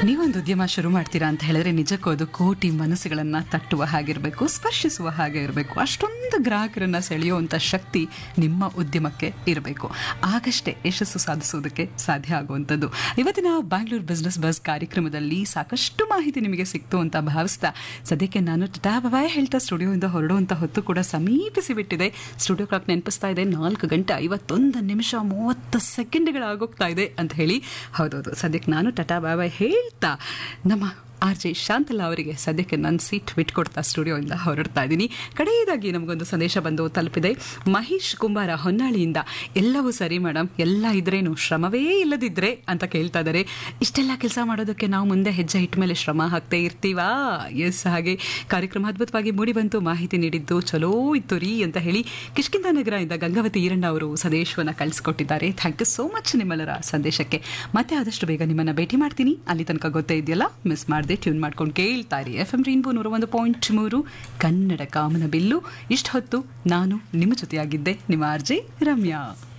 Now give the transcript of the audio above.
ನೀವೊಂದು ಉದ್ಯಮ ಶುರು ಮಾಡ್ತೀರಾ ಅಂತ ಹೇಳಿದ್ರೆ ನಿಜಕ್ಕೂ ಅದು ಕೋಟಿ ಮನಸ್ಸುಗಳನ್ನ ತಟ್ಟುವ ಹಾಗಿರಬೇಕು ಸ್ಪರ್ಶಿಸುವ ಹಾಗೆ ಇರಬೇಕು ಅಷ್ಟೊಂದು ಗ್ರಾಹಕರನ್ನ ಸೆಳೆಯುವಂಥ ಶಕ್ತಿ ನಿಮ್ಮ ಉದ್ಯಮಕ್ಕೆ ಇರಬೇಕು ಆಗಷ್ಟೇ ಯಶಸ್ಸು ಸಾಧಿಸುವುದಕ್ಕೆ ಸಾಧ್ಯ ಆಗುವಂಥದ್ದು ಇವತ್ತಿನ ಬ್ಯಾಂಗ್ಳೂರ್ ಬಿಸ್ನೆಸ್ ಬಸ್ ಕಾರ್ಯಕ್ರಮದಲ್ಲಿ ಸಾಕಷ್ಟು ಮಾಹಿತಿ ನಿಮಗೆ ಸಿಕ್ತು ಅಂತ ಭಾವಿಸ್ತಾ ಸದ್ಯಕ್ಕೆ ನಾನು ಟಟಾ ಬಾಯ್ ಹೇಳ್ತಾ ಸ್ಟುಡಿಯೋಯಿಂದ ಹೊರಡುವಂಥ ಹೊತ್ತು ಕೂಡ ಸಮೀಪಿಸಿ ಬಿಟ್ಟಿದೆ ಸ್ಟುಡಿಯೋ ಕ್ಲಾಕ್ ನೆನಪಿಸ್ತಾ ಇದೆ ನಾಲ್ಕು ಗಂಟೆ ಐವತ್ತೊಂದು ನಿಮಿಷ ಮೂವತ್ತು ಸೆಕೆಂಡ್ಗಳಾಗೋಗ್ತಾ ಇದೆ ಅಂತ ಹೇಳಿ ಹೌದೌದು ಸದ್ಯಕ್ಕೆ ನಾನು ಟಟಾ ಬಾಯ್ ಬಾಯ್ ಹೇಳ್ತಾ ನಮ್ಮ ಆರ್ ಜೆ ಶಾಂತಲಾ ಅವರಿಗೆ ಸದ್ಯಕ್ಕೆ ನನ್ನ ಸೀಟ್ ಬಿಟ್ಕೊಡ್ತಾ ಸ್ಟುಡಿಯೋಯಿಂದ ಹೊರಡ್ತಾ ಇದ್ದೀನಿ ಕಡೆಯದಾಗಿ ನಮಗೊಂದು ಸಂದೇಶ ಬಂದು ತಲುಪಿದೆ ಮಹೇಶ್ ಕುಂಬಾರ ಹೊನ್ನಾಳಿಯಿಂದ ಎಲ್ಲವೂ ಸರಿ ಮೇಡಮ್ ಎಲ್ಲ ಇದ್ರೇನು ಶ್ರಮವೇ ಇಲ್ಲದಿದ್ರೆ ಅಂತ ಕೇಳ್ತಾ ಇದ್ದಾರೆ ಇಷ್ಟೆಲ್ಲ ಕೆಲಸ ಮಾಡೋದಕ್ಕೆ ನಾವು ಮುಂದೆ ಹೆಜ್ಜೆ ಇಟ್ಟ ಮೇಲೆ ಶ್ರಮ ಹಾಕ್ತಾ ಇರ್ತೀವಾ ಎಸ್ ಹಾಗೆ ಕಾರ್ಯಕ್ರಮ ಅದ್ಭುತವಾಗಿ ಮೂಡಿ ಬಂತು ಮಾಹಿತಿ ನೀಡಿದ್ದು ಚಲೋ ಇತ್ತು ರೀ ಅಂತ ಹೇಳಿ ಕಿಷ್ಕಿಂದ ನಗರದಿಂದ ಗಂಗಾವತಿ ಈರಣ್ಣ ಅವರು ಸಂದೇಶವನ್ನು ಕಳಿಸ್ಕೊಟ್ಟಿದ್ದಾರೆ ಥ್ಯಾಂಕ್ ಯು ಸೋ ಮಚ್ ನಿಮ್ಮೆಲ್ಲರ ಸಂದೇಶಕ್ಕೆ ಮತ್ತೆ ಆದಷ್ಟು ಬೇಗ ನಿಮ್ಮನ್ನ ಭೇಟಿ ಮಾಡ್ತೀನಿ ಅಲ್ಲಿ ತನಕ ಗೊತ್ತೇ ಇದೆಯಲ್ಲ ಮಿಸ್ ಮಾಡದೆ ಟ್ಯೂನ್ ಮಾಡ್ಕೊಂಡು ಕೇಳ್ತಾ ಇರಿ ಎಫ್ ಎಂ ರೈನ್ಬೋ ನೂರ ಒಂದು ಪಾಯಿಂಟ್ ಮೂರು ಕನ್ನಡ ಕಾಮನ ಬಿಲ್ಲು ಇಷ್ಟು ಹೊತ್ತು ನಾನು ನಿಮ್ಮ ಜೊತೆಯಾಗಿದ್ದೆ ನಿಮ್ಮ ಆರ್ಜೆ ರಮ್ಯಾ